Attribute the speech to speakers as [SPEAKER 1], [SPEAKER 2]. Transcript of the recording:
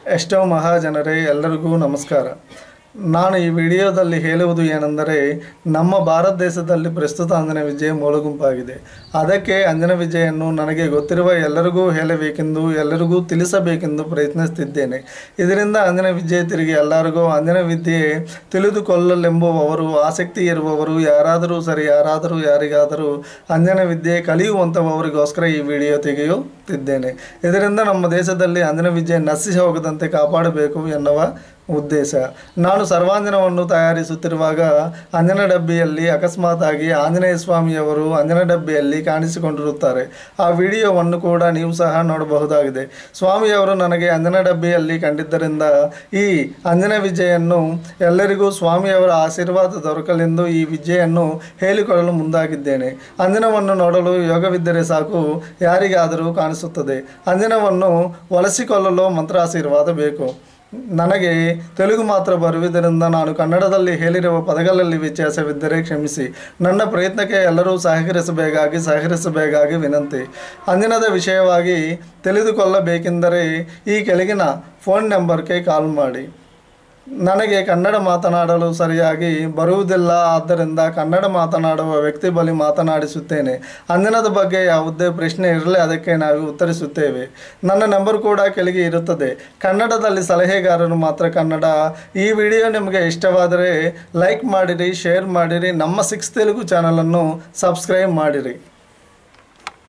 [SPEAKER 1] ಎಷ್ಟೋ ಮಹಾಜನರೇ ಎಲ್ಲರಿಗೂ ನಮಸ್ಕಾರ ನಾನು ಈ ವಿಡಿಯೋದಲ್ಲಿ ಹೇಳುವುದು ಏನೆಂದರೆ ನಮ್ಮ ಭಾರತ ದೇಶದಲ್ಲಿ ಪ್ರಸ್ತುತ ಅಂಜನ ವಿಜಯ ಮೂಲಗುಂಪಾಗಿದೆ ಅದಕ್ಕೆ ಅಂಜನ ವಿಜಯನ್ನು ನನಗೆ ಗೊತ್ತಿರುವ ಎಲ್ಲರಿಗೂ ಹೇಳಬೇಕೆಂದು ಎಲ್ಲರಿಗೂ ತಿಳಿಸಬೇಕೆಂದು ಪ್ರಯತ್ನಿಸುತ್ತಿದ್ದೇನೆ ಇದರಿಂದ ಅಂಜನ ವಿದ್ಯೆ ತಿರುಗಿ ಎಲ್ಲರಿಗೂ ಅಂಜನ ವಿದ್ಯೆ ತಿಳಿದುಕೊಳ್ಳಲೆಂಬುವವರು ಆಸಕ್ತಿ ಇರುವವರು ಯಾರಾದರೂ ಸರಿ ಯಾರಾದರೂ ಯಾರಿಗಾದರೂ ಅಂಜನ ವಿದ್ಯೆ ಕಲಿಯುವಂಥವರಿಗೋಸ್ಕರ ಈ ವಿಡಿಯೋ ತೆಗೆಯುತ್ತಿದ್ದೇನೆ ಇದರಿಂದ ನಮ್ಮ ದೇಶದಲ್ಲಿ ಅಂಜನ ವಿದ್ಯೆ ನಶಿಸಿ ಹೋಗದಂತೆ ಕಾಪಾಡಬೇಕು ಎನ್ನುವ ಉದ್ದೇಶ ನಾನು ಸರ್ವಾಂಜನವನ್ನು ತಯಾರಿಸುತ್ತಿರುವಾಗ ಅಂಜನ ಡಬ್ಬಿಯಲ್ಲಿ ಅಕಸ್ಮಾತ್ ಆಗಿ ಆಂಜನೇಯ ಸ್ವಾಮಿಯವರು ಅಂಜನ ಡಬ್ಬಿಯಲ್ಲಿ ಕಾಣಿಸಿಕೊಂಡಿರುತ್ತಾರೆ ಆ ವಿಡಿಯೋವನ್ನು ಕೂಡ ನೀವು ಸಹ ನೋಡಬಹುದಾಗಿದೆ ಸ್ವಾಮಿಯವರು ನನಗೆ ಅಂಜನ ಡಬ್ಬಿಯಲ್ಲಿ ಕಂಡಿದ್ದರಿಂದ ಈ ಅಂಜನ ವಿಜಯನ್ನು ಎಲ್ಲರಿಗೂ ಸ್ವಾಮಿಯವರ ಆಶೀರ್ವಾದ ದೊರಕಲೆಂದು ಈ ವಿಜಯನ್ನು ಹೇಳಿಕೊಳ್ಳಲು ಮುಂದಾಗಿದ್ದೇನೆ ಅಂಜನವನ್ನು ನೋಡಲು ಯೋಗವಿದ್ದರೆ ಸಾಕು ಯಾರಿಗಾದರೂ ಕಾಣಿಸುತ್ತದೆ ಅಂಜನವನ್ನು ಒಲಿಸಿಕೊಳ್ಳಲು ಮಂತ್ರಾಶೀರ್ವಾದ ಬೇಕು ನನಗೆ ತೆಲುಗು ಮಾತ್ರ ಬರುವುದರಿಂದ ನಾನು ಕನ್ನಡದಲ್ಲಿ ಹೇಳಿರುವ ಪದಗಳಲ್ಲಿ ವ್ಯತ್ಯಾಸವಿದ್ದರೆ ಕ್ಷಮಿಸಿ ನನ್ನ ಪ್ರಯತ್ನಕ್ಕೆ ಎಲ್ಲರೂ ಸಹಕರಿಸಬೇಕಾಗಿ ಸಹಕರಿಸಬೇಕಾಗಿ ವಿನಂತಿ ಅಂದಿನದ ವಿಷಯವಾಗಿ ತಿಳಿದುಕೊಳ್ಳಬೇಕೆಂದರೆ ಈ ಕೆಳಗಿನ ಫೋನ್ ನಂಬರ್ಗೆ ಕಾಲ್ ಮಾಡಿ ನನಗೆ ಕನ್ನಡ ಮಾತನಾಡಲು ಸರಿಯಾಗಿ ಬರುವುದಿಲ್ಲ ಆದ್ದರಿಂದ ಕನ್ನಡ ಮಾತನಾಡುವ ವ್ಯಕ್ತಿ ಬಳಿ ಮಾತನಾಡಿಸುತ್ತೇನೆ ಅಂದಿನದ ಬಗ್ಗೆ ಯಾವುದೇ ಪ್ರಶ್ನೆ ಇರಲಿ ಅದಕ್ಕೆ ನಾವು ಉತ್ತರಿಸುತ್ತೇವೆ ನನ್ನ ನಂಬರ್ ಕೂಡ ಕೆಳಗೆ ಇರುತ್ತದೆ ಕನ್ನಡದಲ್ಲಿ ಸಲಹೆಗಾರರು ಮಾತ್ರ ಕನ್ನಡ ಈ ವಿಡಿಯೋ ನಿಮಗೆ ಇಷ್ಟವಾದರೆ ಲೈಕ್ ಮಾಡಿರಿ ಶೇರ್ ಮಾಡಿರಿ ನಮ್ಮ ಸಿಕ್ಸ್ ತೆಲುಗು ಚಾನಲನ್ನು ಸಬ್ಸ್ಕ್ರೈಬ್ ಮಾಡಿರಿ